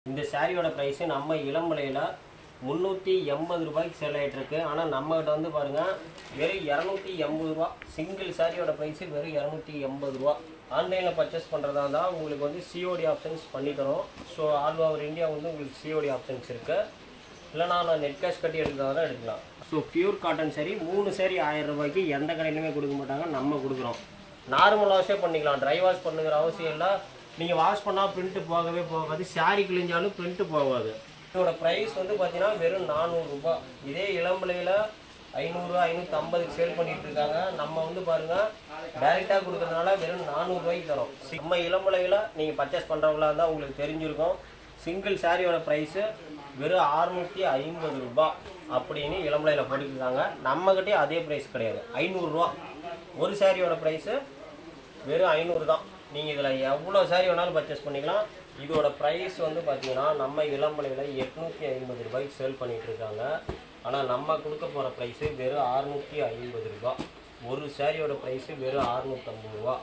இந்த சாரியோட ப்ரைஸு நம்ம இளம்பலையில் முந்நூற்றி எண்பது ரூபாய்க்கு சேல் ஆகிட்டு இருக்கு ஆனால் நம்மகிட்ட வந்து பாருங்கள் வெறும் இரநூத்தி எண்பது ரூபா சிங்கிள் சாரியோட ப்ரைஸு வெறும் இரநூத்தி எண்பது ரூபா ஆன்லைனில் பர்ச்சேஸ் பண்ணுறதா இருந்தால் உங்களுக்கு வந்து சிஓடி ஆப்ஷன்ஸ் பண்ணி தரோம் ஸோ ஆல் ஓவர் இந்தியா வந்து உங்களுக்கு சிஓடி ஆப்ஷன்ஸ் இருக்குது இல்லைனா நான் நெட் கேஷ் கட்டி எடுக்கிறதா எடுக்கலாம் ஸோ பியூர் காட்டன் சரி மூணு சரி ஆயிரம் ரூபாய்க்கு எந்த கடையிலுமே கொடுக்க மாட்டாங்க நம்ம கொடுக்குறோம் நார்மல் வாஷே பண்ணிக்கலாம் ட்ரை வாஷ் பண்ணுங்கிற அவசியம் இல்லை நீங்கள் வாஷ் பண்ணால் பிரிண்ட்டு போகவே போகாது சாரி கிழிஞ்சாலும் பிரிண்ட்டு போகாது இதோட ப்ரைஸ் வந்து பார்த்தீங்கன்னா வெறும் நானூறுரூபா இதே இளம்பிள்ளையில் ஐநூறு ஐநூற்றி ஐம்பதுக்கு சேல் பண்ணிட்டு இருக்காங்க நம்ம வந்து பாருங்க டைரெக்டாக கொடுக்கறதுனால வெறும் நானூறுரூவாய்க்கு தரோம் நம்ம இளம்பிள்ளையில் நீங்கள் பர்ச்சேஸ் பண்ணுறவங்களா இருந்தால் உங்களுக்கு தெரிஞ்சிருக்கும் சிங்கிள் சாரியோட ப்ரைஸு வெறும் அறுநூற்றி ஐம்பது ரூபாய் அப்படின்னு இளம்பிள்ளையில் போட்டுருக்காங்க நம்மக்கிட்டே அதே ப்ரைஸ் கிடையாது ஐநூறுரூவா ஒரு சாரியோட ப்ரைஸு வெறும் ஐநூறு தான் நீங்கள் இதில் எவ்வளோ சாரி வேணாலும் பர்ச்சேஸ் பண்ணிக்கலாம் இதோட ப்ரைஸ் வந்து பார்த்தீங்கன்னா நம்ம இளம்பலையில் எட்நூற்றி ஐம்பது ரூபாய்க்கு சேல் பண்ணிட்டு இருக்காங்க ஆனால் நம்ம கொடுக்க போகிற ப்ரைஸு வெறும் அறுநூற்றி ஐம்பது ரூபா ஒரு சாரியோட ப்ரைஸு வெறும் அறுநூற்றம்பது ரூபா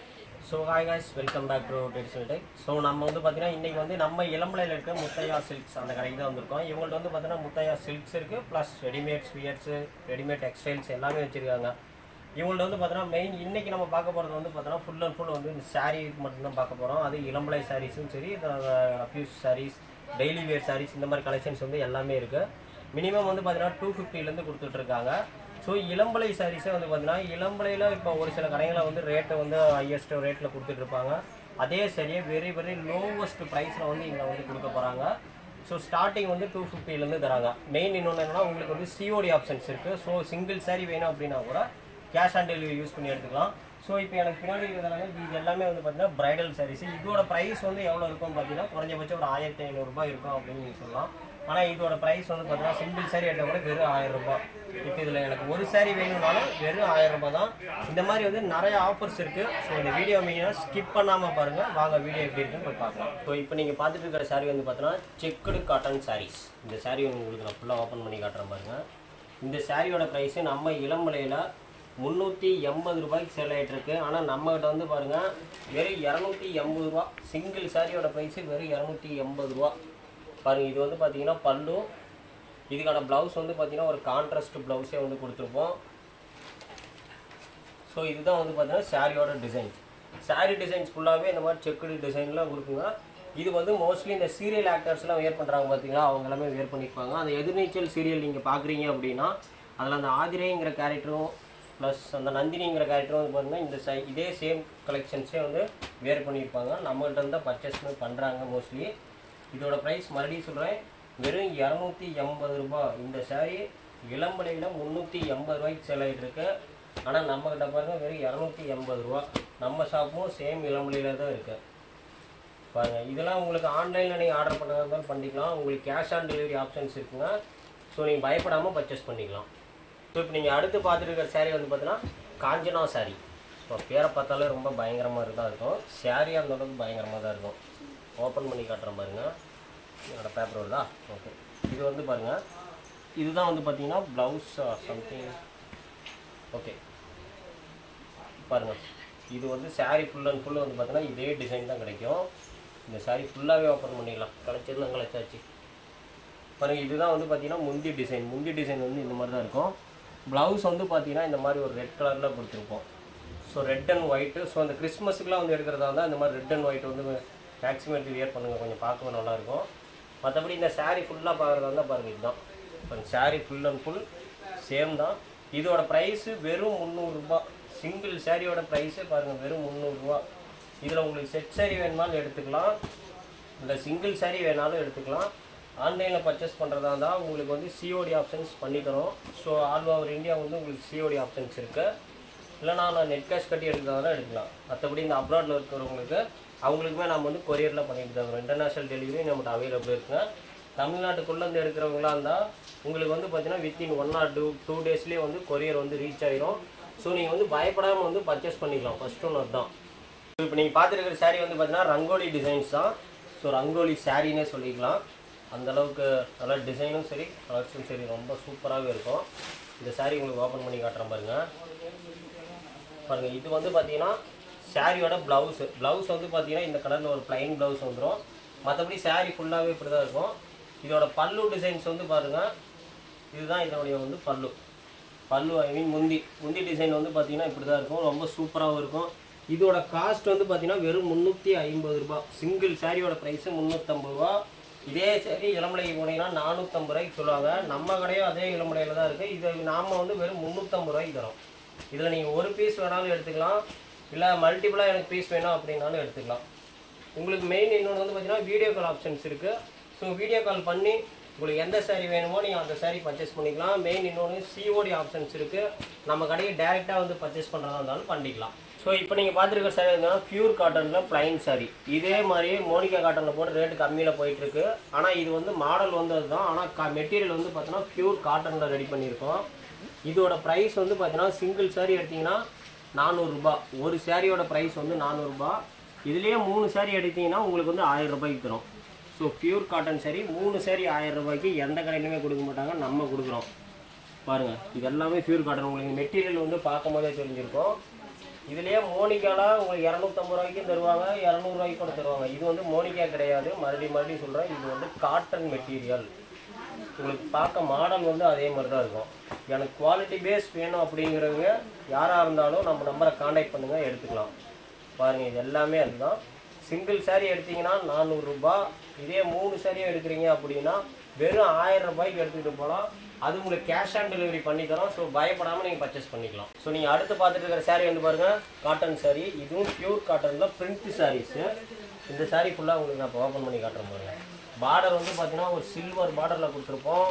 so hi guys welcome back to traditional tech so நம்ம வந்து பார்த்தீங்கன்னா இன்றைக்கி வந்து நம்ம இளம்பலையில் இருக்க முத்தையா சில்க்ஸ் அந்த கடைக்கு தான் வந்திருக்கோம் இவங்கள்ட்ட வந்து பார்த்தீங்கன்னா முத்தையா சில்க்ஸ் இருக்குது ப்ளஸ் ரெடிமேட் ஸ்வியர்ஸு ரெடிமேட் டெக்ஸ்டைல்ஸ் எல்லாமே வச்சுருக்காங்க இவங்கள்ட்ட வந்து பார்த்தீங்கன்னா மெயின் இன்னைக்கு நம்ம பார்க்க போகிறது வந்து பார்த்தீங்கன்னா ஃபுல் அண்ட் ஃபுல் வந்து இந்த சாரீக்கு மட்டும்தான் பார்க்க போகிறோம் அது இளம்பலை சாரீஸும் சரி அஃப்யூஸ் சாரீஸ் டெய்லி வேர் சாரீஸ் இந்த மாதிரி கலெக்ஷன்ஸ் வந்து எல்லாமே இருக்குது மினிமம் வந்து பார்த்தீங்கன்னா டூ ஃபிஃப்டிலேருந்து கொடுத்துட்ருக்காங்க ஸோ இளம்பலை சாரீஸே வந்து பார்த்தீங்கன்னா இளம்பலையில் இப்போ ஒரு சில கடைகளில் வந்து ரேட்டை வந்து ஹையஸ்ட் ரேட்டில் கொடுத்துட்ருப்பாங்க அதே சரியே வெரி வெரி லோவஸ்ட் ப்ரைஸில் வந்து இங்கே வந்து கொடுக்க போகிறாங்க ஸோ ஸ்டார்டிங் வந்து டூ ஃபிஃப்டிலேருந்து தராங்க மெயின் இன்னொன்று என்னன்னா உங்களுக்கு வந்து சிஓடி ஆப்ஷன்ஸ் இருக்குது ஸோ சிங்கிள் சாரி வேணும் அப்படின்னா கூட கேஷ் ஆன் டெலிவரி யூஸ் பண்ணி எடுத்துக்கலாம் ஸோ இப்போ எனக்கு பின்னாடி இருக்கிறதால இது எல்லாமே வந்து பார்த்தீங்கன்னா பிரைடல் சாரீஸ் இதோட ப்ரைஸ் வந்து எவ்வளோ இருக்கும்னு பார்த்தீங்கன்னா குறைஞ்சபட்சம் ஒரு ஆயிரத்தி ஐநூறுரூபா இருக்கும் அப்படின்னு நீங்கள் சொல்லலாம் ஆனால் இதோட ப்ரைஸ் வந்து பார்த்தீங்கன்னா சிங்கிள் சாரி எடுத்தால் கூட வெறும் ஆயிரம் ரூபாய் இப்போ இதில் எனக்கு ஒரு சாரி வேணும்னாலும் வெறும் ஆயிரம் ரூபாய் தான் இந்த மாதிரி வந்து நிறைய ஆஃபர்ஸ் இருக்குது ஸோ இந்த வீடியோ மெயினாக ஸ்கிப் பண்ணாமல் பாருங்கள் வாங்க வீடியோ எப்படி இருக்குன்னு போய் பார்க்கலாம் ஸோ இப்போ நீங்கள் பார்த்துட்டு இருக்கிற சாரி வந்து பார்த்தீங்கன்னா செக்குடு காட்டன் சாரீஸ் இந்த சாரி உங்களுக்கு நான் ஃபுல்லாக ஓப்பன் பண்ணி காட்டுறேன் பாருங்கள் இந்த சாரியோட ப்ரைஸு நம்ம இளம்பலையில் முந்நூற்றி எண்பது ரூபாய்க்கு சேல் ஆகிட்டு இருக்கு ஆனால் நம்மகிட்ட வந்து பாருங்கள் வெறும் இரநூத்தி எண்பது ரூபா சிங்கிள் சாரியோட ப்ரைஸு வெறும் இரநூத்தி எண்பது ரூபா பாருங்கள் இது வந்து பார்த்தீங்கன்னா பல்லு இதுக்கான ப்ளவுஸ் வந்து பார்த்தீங்கன்னா ஒரு கான்ட்ராஸ்ட் ப்ளவுஸே வந்து கொடுத்துருப்போம் ஸோ இதுதான் வந்து பார்த்தீங்கன்னா சாரியோட டிசைன்ஸ் சாரி டிசைன்ஸ் ஃபுல்லாகவே இந்த மாதிரி செக்குடு டிசைன்லாம் கொடுக்குங்க இது வந்து மோஸ்ட்லி இந்த சீரியல் ஆக்டர்ஸ்லாம் வேர் பண்ணுறாங்க பார்த்தீங்களா அவங்க எல்லாமே வேர் பண்ணியிருப்பாங்க அந்த எதிர்நீச்சல் சீரியல் நீங்கள் பார்க்குறீங்க அப்படின்னா அதில் அந்த ஆதிரேங்கிற கேரக்டரும் ப்ளஸ் அந்த நந்தினிங்கிற கேரக்டரும் வந்து பார்த்தீங்கன்னா இந்த சை இதே சேம் கலெக்ஷன்ஸே வந்து வேர் பண்ணியிருப்பாங்க நம்மகிட்ட இருந்தால் பர்ச்சேஸ்மே பண்ணுறாங்க மோஸ்ட்லி இதோட ப்ரைஸ் மறுபடியும் சொல்கிறேன் வெறும் இரநூத்தி எண்பது ரூபாய் இந்த சாரி இளம்பலையில் முந்நூற்றி எண்பது ரூபாய்க்கு சேல் ஆகிட்டு இருக்கு ஆனால் நம்மகிட்ட பாருங்க வெறும் இரநூத்தி எண்பது ரூபா நம்ம ஷாப்பும் சேம் இளம்பலையில் தான் இருக்குது பாருங்கள் இதெல்லாம் உங்களுக்கு ஆன்லைனில் நீங்கள் ஆர்டர் பண்ணுறதா இருந்தாலும் பண்ணிக்கலாம் உங்களுக்கு கேஷ் ஆன் டெலிவரி ஆப்ஷன்ஸ் இருக்குங்க ஸோ நீங்கள் பயப்படாமல் பர்ச்சேஸ் பண்ணிக்கலாம் ஸோ இப்போ நீங்கள் அடுத்து பார்த்துட்டு இருக்கிற saree வந்து பார்த்தீங்கன்னா காஞ்சனா saree ஸோ பேரை பார்த்தாலே ரொம்ப பயங்கரமாக தான் இருக்கும் saree அந்த அளவுக்கு பயங்கரமாக தான் இருக்கும் ஓப்பன் பண்ணி காட்டுறேன் பாருங்க என்னோட பேப்பர் வருதா ஓகே இது வந்து பாருங்கள் இதுதான் வந்து பார்த்தீங்கன்னா ப்ளவுஸ் சம்திங் ஓகே பாருங்கள் இது வந்து saree ஃபுல் அண்ட் ஃபுல் வந்து பார்த்தீங்கன்னா இதே டிசைன் தான் கிடைக்கும் இந்த saree ஃபுல்லாகவே ஓப்பன் பண்ணிடலாம் கிடைச்சதுல கிடைச்சாச்சு பாருங்கள் இதுதான் வந்து பார்த்தீங்கன்னா முந்தி டிசைன் முந்தி டிசைன் வந்து இந்த மாதிரி தான் இருக்கும் ப்ளவுஸ் வந்து பார்த்தீங்கன்னா இந்த மாதிரி ஒரு ரெட் கலரில் கொடுத்துருப்போம் so red and white so அந்த கிறிஸ்மஸுக்குலாம் வந்து எடுக்கிறதா இருந்தால் இந்த மாதிரி ரெட் அண்ட் ஒயிட் வந்து மேக்ஸிமம் எடுத்து வியர் பண்ணுங்கள் கொஞ்சம் பார்க்கவும் நல்லாயிருக்கும் மற்றபடி இந்த saree ஃபுல்லாக பார்க்குறதா இருந்தால் பாருங்கள் இதுதான் பாருங்கள் saree full and full same தான் இதோட ப்ரைஸு வெறும் முந்நூறுரூபா சிங்கிள் சாரியோட ப்ரைஸே பாருங்கள் வெறும் முந்நூறுரூவா இதில் உங்களுக்கு செட் saree வேணுமாலும் எடுத்துக்கலாம் இல்லை சிங்கிள் saree வேணாலும் எடுத்துக்கலாம் ஆன்லைனில் பர்ச்சேஸ் பண்ணுறதா இருந்தால் உங்களுக்கு வந்து சிஓடி ஆப்ஷன்ஸ் பண்ணி தரோம் ஸோ ஆல் ஓவர் இந்தியா வந்து உங்களுக்கு சிஓடி ஆப்ஷன்ஸ் இருக்குது இல்லைனா நான் நெட் கேஷ் கட்டி எடுக்கிறதா எடுக்கலாம் மற்றபடி இந்த அப்ராடில் இருக்கிறவங்களுக்கு அவங்களுக்குமே நம்ம வந்து கொரியரில் பண்ணிட்டு தரோம் இன்டர்நேஷ்னல் டெலிவரி நம்மகிட்ட அவைலபிள் இருக்குங்க தமிழ்நாட்டுக்குள்ளேருந்து எடுக்கிறவங்களா இருந்தால் உங்களுக்கு வந்து பார்த்தீங்கன்னா within one or two two டேஸ்லேயே வந்து கொரியர் வந்து ரீச் ஆயிரும் ஸோ நீங்கள் வந்து பயப்படாமல் வந்து பர்ச்சேஸ் பண்ணிக்கலாம் ஃபஸ்ட் ஒன்று அதுதான் இப்போ நீங்கள் பார்த்துருக்கிற saree வந்து பார்த்தீங்கன்னா ரங்கோலி டிசைன்ஸ் தான் ஸோ ரங்கோலி சாரின்னே சொல்லிக்கலாம் அந்த அளவுக்கு நல்லா டிசைனும் சரி கலர்ஸும் சரி ரொம்ப சூப்பராகவே இருக்கும் இந்த saree உங்களுக்கு ஓப்பன் பண்ணி காட்டுறேன் பாருங்க பாருங்கள் இது வந்து பார்த்தீங்கன்னா சாரியோட ப்ளவுஸு ப்ளவுஸ் வந்து பார்த்தீங்கன்னா இந்த கலரில் ஒரு ப்ளைன் ப்ளவுஸ் வந்துடும் மற்றபடி saree ஃபுல்லாகவே இப்படி தான் இருக்கும் இதோட பல்லு டிசைன்ஸ் வந்து பாருங்கள் இதுதான் இதனுடைய வந்து பல்லு பல்லு ஐ மீன் முந்தி முந்தி டிசைன் வந்து பார்த்தீங்கன்னா இப்படி தான் இருக்கும் ரொம்ப சூப்பராகவும் இருக்கும் இதோட காஸ்ட் வந்து பார்த்தீங்கன்னா வெறும் முந்நூற்றி ஐம்பது ரூபாய் சிங்கிள் சாரியோட ப்ரைஸு முந்நூற்றம்பது ரூபா இதே சரி இளமலைக்கு போனீங்கன்னா நானூற்றம்பது ரூபாய்க்கு சொல்லுவாங்க நம்ம கடையும் அதே இளமலையில் தான் இருக்குது இது நாம் வந்து வெறும் முந்நூற்றம்பது ரூபாய்க்கு தரோம் இதில் நீங்கள் ஒரு பீஸ் வேணாலும் எடுத்துக்கலாம் இல்லை மல்டிபிளாக எனக்கு பீஸ் வேணும் அப்படின்னாலும் எடுத்துக்கலாம் உங்களுக்கு மெயின் இன்னொன்று வந்து பார்த்தீங்கன்னா வீடியோ கால் ஆப்ஷன்ஸ் இருக்குது ஸோ வீடியோ கால் பண்ணி உங்களுக்கு எந்த saree வேணுமோ நீங்கள் அந்த saree பர்ச்சேஸ் பண்ணிக்கலாம் மெயின் இன்னொன்று சிஓடி ஆப்ஷன்ஸ் இருக்குது நம்ம கடையை டேரெக்டாக வந்து பர்ச்சேஸ் பண்ணுறதா இருந்தாலும் பண்ணிக்கலாம் ஸோ இப்போ நீங்கள் பார்த்துருக்க saree வந்து பியூர் காட்டனில் plain saree இதே மாதிரி மோனிகா காட்டனில் போட்டு ரேட்டு கம்மியில் போயிட்டுருக்கு ஆனால் இது வந்து மாடல் வந்து அதுதான் ஆனால் கா மெட்டீரியல் வந்து பார்த்தீங்கன்னா பியூர் காட்டனில் ரெடி பண்ணியிருக்கோம் இதோட ப்ரைஸ் வந்து பார்த்தீங்கன்னா சிங்கிள் saree எடுத்தீங்கன்னா நானூறுரூபா ஒரு சாரியோட ப்ரைஸ் வந்து நானூறுரூபா இதுலேயே மூணு saree எடுத்தீங்கன்னா உங்களுக்கு வந்து ஆயிரம் ரூபாய்க்கு தரும் ஸோ பியூர் காட்டன் saree மூணு saree ஆயிரம் ரூபாய்க்கு எந்த கடையிலுமே கொடுக்க மாட்டாங்க நம்ம கொடுக்குறோம் பாருங்கள் இது எல்லாமே பியூர் காட்டன் உங்களுக்கு மெட்டீரியல் வந்து பார்க்கும் போதே தெரிஞ்சிருக்கும் இதுலேயே மோனிகால உங்களுக்கு இரநூத்தம்பது ரூபாய்க்கும் தருவாங்க இரநூறுவாய்க்கு கூட தருவாங்க இது வந்து மோனிகா கிடையாது மறுபடியும் மறுபடியும் சொல்கிறேன் இது வந்து காட்டன் மெட்டீரியல் உங்களுக்கு பார்க்க மாடல் வந்து அதே மாதிரி தான் இருக்கும் எனக்கு குவாலிட்டி பேஸ் வேணும் அப்படிங்கிறவங்க யாராக இருந்தாலும் நம்ம நம்பரை காண்டாக்ட் பண்ணுங்கள் எடுத்துக்கலாம் பாருங்கள் இது எல்லாமே அதுதான் சிங்கிள் saree எடுத்தீங்கன்னா நானூறுரூபா இதே மூணு saree எடுக்கிறீங்க அப்படின்னா வெறும் ஆயிரம் ரூபாய்க்கு எடுத்துகிட்டு போகலாம் அது உங்களுக்கு கேஷ் ஆன் டெலிவரி பண்ணி தரோம் ஸோ பயப்படாமல் நீங்கள் பர்ச்சேஸ் பண்ணிக்கலாம் ஸோ நீங்கள் அடுத்து பார்த்துட்டு இருக்கிற saree வந்து பாருங்கள் காட்டன் saree இதுவும் பியூர் காட்டனில் பிரிண்ட் சாரீஸு இந்த saree ஃபுல்லாக உங்களுக்கு நான் இப்போ ஓப்பன் பண்ணி காட்டுறேன் பாருங்க பார்டர் வந்து பார்த்தீங்கன்னா ஒரு சில்வர் பார்டரில் கொடுத்துருப்போம்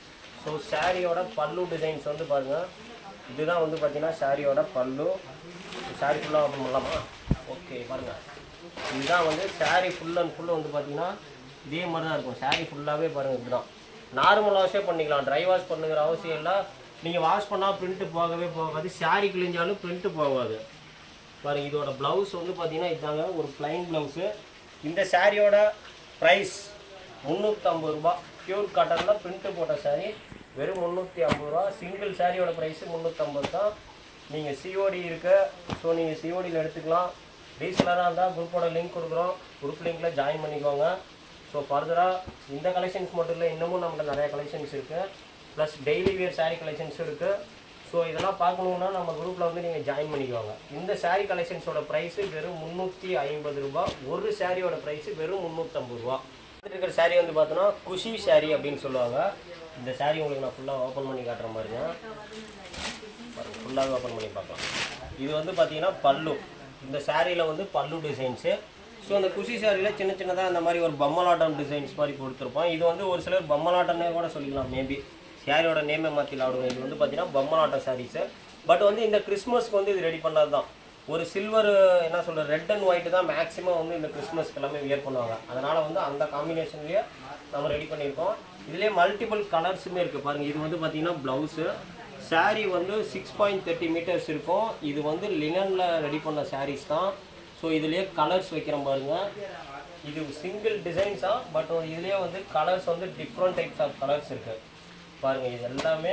ஸோ சாரியோட பல்லு டிசைன்ஸ் வந்து பாருங்கள் இதுதான் வந்து பார்த்தீங்கன்னா சாரியோட பல்லு சாரி ஃபுல்லாக ஓப்பன் பண்ணலாமா ஓகே பாருங்கள் இதுதான் வந்து saree ஃபுல் அண்ட் ஃபுல் வந்து பார்த்தீங்கன்னா இதே மாதிரி தான் இருக்கும் saree ஃபுல்லாகவே பாருங்கள் இதுதான் நார்மல் வாஷே பண்ணிக்கலாம் ட்ரை வாஷ் பண்ணுங்கிற அவசியம் இல்லை நீங்கள் வாஷ் பண்ணால் பிரிண்ட்டு போகவே போகாது saree கிழிஞ்சாலும் பிரிண்ட்டு போகாது பாருங்க இதோட ப்ளவுஸ் வந்து பார்த்தீங்கன்னா இதாங்க ஒரு plain ப்ளவுஸு இந்த சாரியோட ப்ரைஸ் முந்நூற்றம்பது ரூபா பியூர் காட்டனில் பிரிண்ட்டு போட்ட saree வெறும் முந்நூற்றி ஐம்பது ரூபா சிங்கிள் சாரியோட ப்ரைஸு முந்நூற்றம்பது தான் நீங்கள் சிஓடி இருக்கு ஸோ நீங்கள் சிஓடியில் எடுத்துக்கலாம் ரீசெலராக இருந்தால் குரூப்போட லிங்க் கொடுக்குறோம் குரூப் லிங்க்கில் ஜாயின் பண்ணிக்கோங்க ஸோ ஃபர்தராக இந்த கலெக்ஷன்ஸ் மட்டும் இல்லை இன்னமும் நம்மகிட்ட நிறைய கலெக்ஷன்ஸ் இருக்குது plus daily wear saree collections இருக்குது ஸோ இதெல்லாம் பார்க்கணுன்னா நம்ம குரூப்பில் வந்து நீங்கள் ஜாயின் பண்ணிக்குவாங்க இந்த saree கலெக்ஷன்ஸோட ப்ரைஸு வெறும் முந்நூற்றி ஐம்பது ரூபா ஒரு சாரியோட ப்ரைஸு வெறும் முந்நூற்றம்பது ரூபா இருக்கிற saree வந்து பார்த்தோன்னா குஷி saree அப்படின்னு சொல்லுவாங்க இந்த saree உங்களுக்கு நான் ஃபுல்லாக ஓப்பன் பண்ணி காட்டுற மாதிரிங்க பாருங்க ஃபுல்லாகவே ஓப்பன் பண்ணி பார்க்கலாம் இது வந்து பார்த்தீங்கன்னா பல்லு இந்த சாரியில் வந்து பல்லு டிசைன்ஸு ஸோ அந்த குஷி சாரியில் சின்ன சின்னதாக அந்த மாதிரி ஒரு பொம்மலாட்டம் டிசைன்ஸ் மாதிரி கொடுத்துருப்போம் இது வந்து ஒரு சிலர் பொம்மலாட்டம்னே கூட சொல்லிக்கலாம் மேபி சாரியோட நேமே மாற்றி ஆடுங்க இது வந்து பார்த்தீங்கன்னா பொம்மலாட்டம் சாரீஸு பட் வந்து இந்த கிறிஸ்மஸ்க்கு வந்து இது ரெடி பண்ணது தான் ஒரு சில்வர் என்ன சொல்ற ரெட் அண்ட் ஒயிட் தான் மேக்ஸிமம் வந்து இந்த கிறிஸ்மஸ்க்கு எல்லாமே வியர் பண்ணுவாங்க அதனால் வந்து அந்த காம்பினேஷன்லேயே நம்ம ரெடி பண்ணியிருக்கோம் இதுலேயே மல்டிபிள் கலர்ஸுமே இருக்குது பாருங்கள் இது வந்து பார்த்தீங்கன்னா ப்ளவுஸு saree வந்து சிக்ஸ் பாயிண்ட் தேர்ட்டி மீட்டர்ஸ் இருக்கும் இது வந்து லினனில் ரெடி பண்ண sarees தான் ஸோ இதுலேயே கலர்ஸ் வைக்கிறோம் பாருங்க இது சிங்கிள் டிசைன்ஸ் தான் பட் இதுலேயே வந்து கலர்ஸ் வந்து டிஃப்ரெண்ட் டைப்ஸ் ஆஃப் கலர்ஸ் இருக்குது பாருங்கள் இது எல்லாமே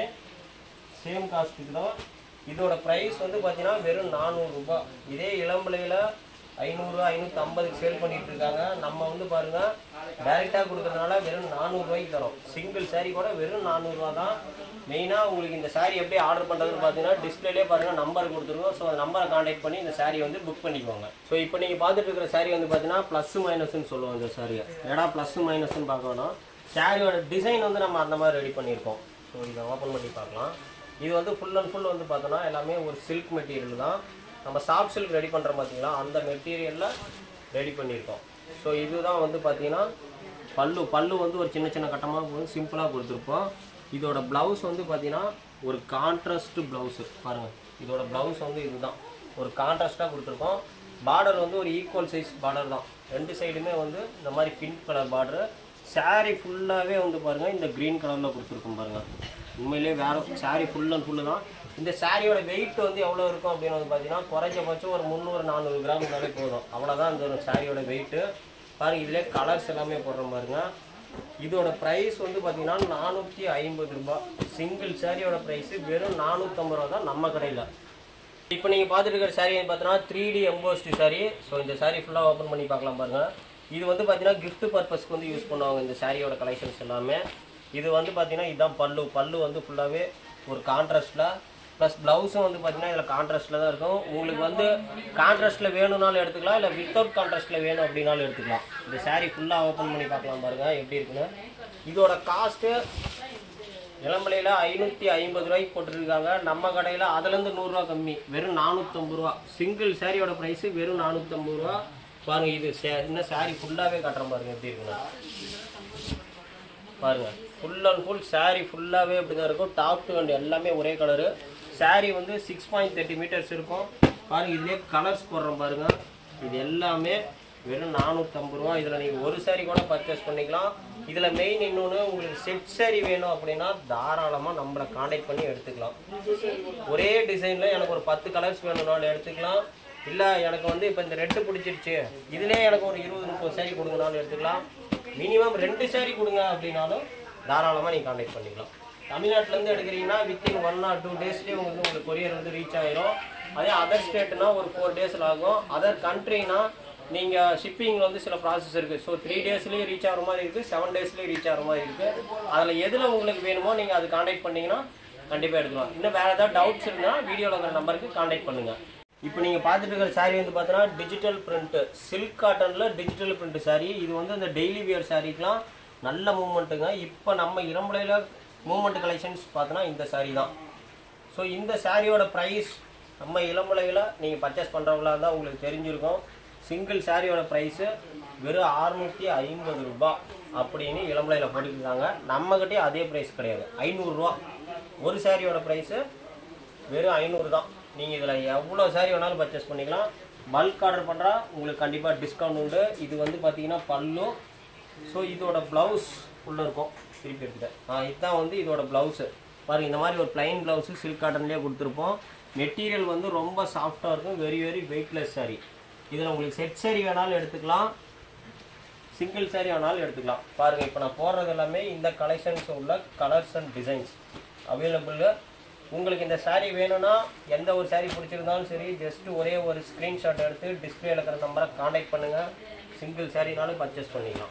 சேம் காஸ்ட்டுக்கு தான் இதோட ப்ரைஸ் வந்து பார்த்தீங்கன்னா வெறும் நானூறுரூபா இதே இளம்பிள்ளையில் ஐநூறு ஐநூற்றி ஐம்பதுக்கு சேல் பண்ணிட்டு இருக்காங்க நம்ம வந்து பாருங்க டைரெக்டாக கொடுக்கறதுனால வெறும் நானூறுரூவாய்க்கு தரோம் சிங்கிள் saree கூட வெறும் நானூறுரூவா தான் மெயினாக உங்களுக்கு இந்த saree எப்படி ஆர்டர் பண்ணுறதுன்னு பார்த்தீங்கன்னா டிஸ்பிளேலே பாருங்க நம்பர் கொடுத்துருக்கோம் ஸோ அந்த நம்பரை காண்டாக்ட் பண்ணி இந்த saree வந்து புக் பண்ணிக்கோங்க ஸோ இப்போ நீங்கள் பார்த்துட்டு இருக்கிற saree வந்து பார்த்தீங்கன்னா ப்ளஸ் மைனஸ்னு சொல்லுவோம் இந்த சாரியை ஏடா ப்ளஸ் மைனஸ்னு பார்க்கணும் சாரியோட டிசைன் வந்து நம்ம அந்த மாதிரி ரெடி பண்ணியிருக்கோம் ஸோ இதை ஓப்பன் பண்ணி பார்க்கலாம் இது வந்து ஃபுல் அண்ட் ஃபுல் வந்து பார்த்தோன்னா எல்லாமே ஒரு சில்க் மெட்டீரியல் தான் நம்ம சாஃப்ட் சில்க் ரெடி பண்ணுற பார்த்தீங்களா அந்த மெட்டீரியலில் ரெடி பண்ணியிருக்கோம் ஸோ இதுதான் வந்து பார்த்தீங்கன்னா பல்லு பல்லு வந்து ஒரு சின்ன சின்ன கட்டமாக வந்து சிம்பிளாக கொடுத்துருப்போம் இதோட ப்ளவுஸ் வந்து பார்த்தீங்கன்னா ஒரு கான்ட்ராஸ்ட் ப்ளவுஸு பாருங்கள் இதோட ப்ளவுஸ் வந்து இதுதான் ஒரு கான்ட்ராஸ்ட்டாக கொடுத்துருக்கோம் பார்டர் வந்து ஒரு ஈக்குவல் சைஸ் பார்டர் தான் ரெண்டு சைடுமே வந்து இந்த மாதிரி பிங்க் கலர் பார்டரு saree ஃபுல்லாகவே வந்து பாருங்கள் இந்த க்ரீன் கலரில் கொடுத்துருக்கோம் பாருங்கள் உண்மையிலேயே வேறு saree ஃபுல் அண்ட் ஃபுல்லு தான் இந்த சாரியோட வெயிட் வந்து எவ்வளோ இருக்கும் அப்படின்னு வந்து பார்த்தீங்கன்னா குறைஞ்சபட்சம் ஒரு முந்நூறு நானூறு கிராம் இருந்தாலே போதும் அவ்வளோதான் இந்த சாரியோட வெயிட்டு பாருங்க இதிலே கலர்ஸ் எல்லாமே போடுற பாருங்க இதோட ப்ரைஸ் வந்து பார்த்தீங்கன்னா நானூற்றி ஐம்பது ரூபாய் சிங்கிள் சாரியோட ப்ரைஸ் வெறும் நானூற்றம்பது ரூபா தான் நம்ம கடையில் இப்போ நீங்கள் பார்த்துட்டு இருக்கிற சாரி பார்த்தீங்கன்னா three D embossed sari so இந்த சாரி ஃபுல்லாக ஓப்பன் பண்ணி பார்க்கலாம் பாருங்க இது வந்து பார்த்தீங்கன்னா gift பர்பஸ்க்கு வந்து யூஸ் பண்ணுவாங்க இந்த சாரியோட கலெக்ஷன்ஸ் எல்லாமே இது வந்து பார்த்தீங்கன்னா இதுதான் பல்லு பல்லு வந்து ஃபுல்லாகவே ஒரு கான்ட்ராஸ்டில் ப்ளஸ் ப்ளவுஸும் வந்து பார்த்தீங்கன்னா இதில் கான்ட்ராஸ்ட்டில் தான் இருக்கும் உங்களுக்கு வந்து கான்ட்ராஸ்ட்டில் வேணும்னாலும் எடுத்துக்கலாம் இல்லை வித்தவுட் கான்ட்ராஸ்ட்டில் வேணும் அப்படின்னாலும் எடுத்துக்கலாம் இந்த saree ஃபுல்லாக ஓப்பன் பண்ணி பார்க்கலாம் பாருங்கள் எப்படி இருக்குன்னு இதோட காஸ்ட்டு இளம்பலையில் ஐநூற்றி ஐம்பது ரூபாய்க்கு போட்டுருக்காங்க நம்ம கடையில் அதுலேருந்து நூறுரூவா கம்மி வெறும் நானூற்றம்பது ரூபா சிங்கிள் சாரியோட ப்ரைஸு வெறும் நானூற்றம்பது ரூபா பாருங்க இது சே- இன்னும் சாரி ஃபுல்லாகவே காட்டுறேன் பாருங்க எப்படி இருக்குன்னு பாருங்க ஃபுல் அண்ட் ஃபுல் saree ஃபுல்லாகவே இப்படி தான் இருக்கும் டாப் டு அண்ட் எல்லாமே ஒரே கலரு saree வந்து சிக்ஸ் பாயிண்ட் தேர்ட்டி மீட்டர்ஸ் இருக்கும் பாருங்க இதுலேயே கலர்ஸ் போடுறோம் பாருங்க இது எல்லாமே வெறும் நானூற்றம்பது ரூபா இதில் நீங்கள் ஒரு saree கூட பர்ச்சேஸ் பண்ணிக்கலாம் இதில் மெயின் இன்னொன்று உங்களுக்கு செட் saree வேணும் அப்படின்னா தாராளமாக நம்மளை காண்டாக்ட் பண்ணி எடுத்துக்கலாம் ஒரே டிசைனில் எனக்கு ஒரு பத்து கலர்ஸ் வேணும்னாலும் எடுத்துக்கலாம் இல்லை எனக்கு வந்து இப்போ இந்த ரெட்டு பிடிச்சிருச்சு இதுலேயே எனக்கு ஒரு இருபது முப்பது saree கொடுங்கனாலும் எடுத்துக்கலாம் மினிமம் ரெண்டு saree கொடுங்க அப்படின்னாலும் தாராளமாக நீங்கள் காண்டாக்ட் பண்ணிக்கலாம் தமிழ்நாட்டிலேருந்து எடுக்கிறீங்கன்னா வித்தின் ஒன் ஆர் டூ டேஸ்லேயே உங்களுக்கு உங்களுக்கு கொரியர் வந்து ரீச் ஆயிரும் அதே அதர் ஸ்டேட்னா ஒரு ஃபோர் டேஸில் ஆகும் அதர் கண்ட்ரினா நீங்கள் ஷிப்பிங் வந்து சில ப்ராசஸ் இருக்குது ஸோ த்ரீ டேஸ்லேயே ரீச் ஆகிற மாதிரி இருக்குது செவன் டேஸ்லேயே ரீச் ஆகிற மாதிரி இருக்குது அதில் எதில் உங்களுக்கு வேணுமோ நீங்கள் அது காண்டாக்ட் பண்ணிங்கன்னா கண்டிப்பாக எடுக்கலாம் இன்னும் வேறு ஏதாவது டவுட்ஸ் இருந்தால் வீடியோவில் இருக்கிற நம்பருக்கு காண்டாக்ட் பண்ணுங்கள் இப்போ நீங்கள் பார்த்துட்டு இருக்கிற saree வந்து பார்த்தீங்கன்னா டிஜிட்டல் பிரிண்ட்டு சில்க் காட்டனில் டிஜிட்டல் பிரிண்ட் saree இது வந்து இந்த டெய்லி வியர் சாரீக்கெலாம் நல்ல மூமெண்ட்டுங்க இப்போ நம்ம இளம்பலையில் மூமெண்ட் கலெக்ஷன்ஸ் பார்த்தோன்னா இந்த saree தான் ஸோ இந்த சாரியோட ப்ரைஸ் நம்ம இளம்பலையில் நீங்கள் பர்ச்சேஸ் பண்ணுறவங்களா இருந்தால் உங்களுக்கு தெரிஞ்சிருக்கும் சிங்கிள் சாரியோட ப்ரைஸு வெறும் அறுநூற்றி ஐம்பது ரூபாய் அப்படின்னு இளம்பலையில் போட்டுருக்காங்க நம்மக்கிட்டே அதே ப்ரைஸ் கிடையாது ஐநூறுரூவா ஒரு சாரியோட ப்ரைஸு வெறும் ஐநூறு தான் நீங்கள் இதில் எவ்வளோ சாரி வேணாலும் பர்ச்சேஸ் பண்ணிக்கலாம் பல்க் ஆர்டர் பண்ணுறா உங்களுக்கு கண்டிப்பாக டிஸ்கவுண்ட் உண்டு இது வந்து பார்த்தீங்கன்னா பல்லு ஸோ இதோட ப்ளவுஸ் உள்ளே இருக்கும் திருப்பி எடுத்துட்டேன் ஆ இதுதான் வந்து இதோட ப்ளவுஸு பாருங்க இந்த மாதிரி ஒரு plain ப்ளவுஸு சில்க் காட்டன்லேயே கொடுத்துருப்போம் மெட்டீரியல் வந்து ரொம்ப சாஃப்டாக இருக்கும் வெரி வெரி வெயிட்லெஸ் saree இதில் உங்களுக்கு செட் saree வேணாலும் எடுத்துக்கலாம் சிங்கிள் saree வேணாலும் எடுத்துக்கலாம் பாருங்கள் இப்போ நான் போடுறது எல்லாமே இந்த கலெக்ஷன்ஸ் உள்ள கலர்ஸ் அண்ட் டிசைன்ஸ் அவைலபிள் உங்களுக்கு இந்த saree வேணும்னா எந்த ஒரு saree பிடிச்சிருந்தாலும் சரி ஜஸ்ட் ஒரே ஒரு ஸ்க்ரீன்ஷாட் எடுத்து டிஸ்பிளேல இருக்கிற நம்பரை காண்டாக்ட் பண்ணுங்கள் சிங்கிள் சாரினாலும் பர்ச்சேஸ் பண்ணிக்கலாம்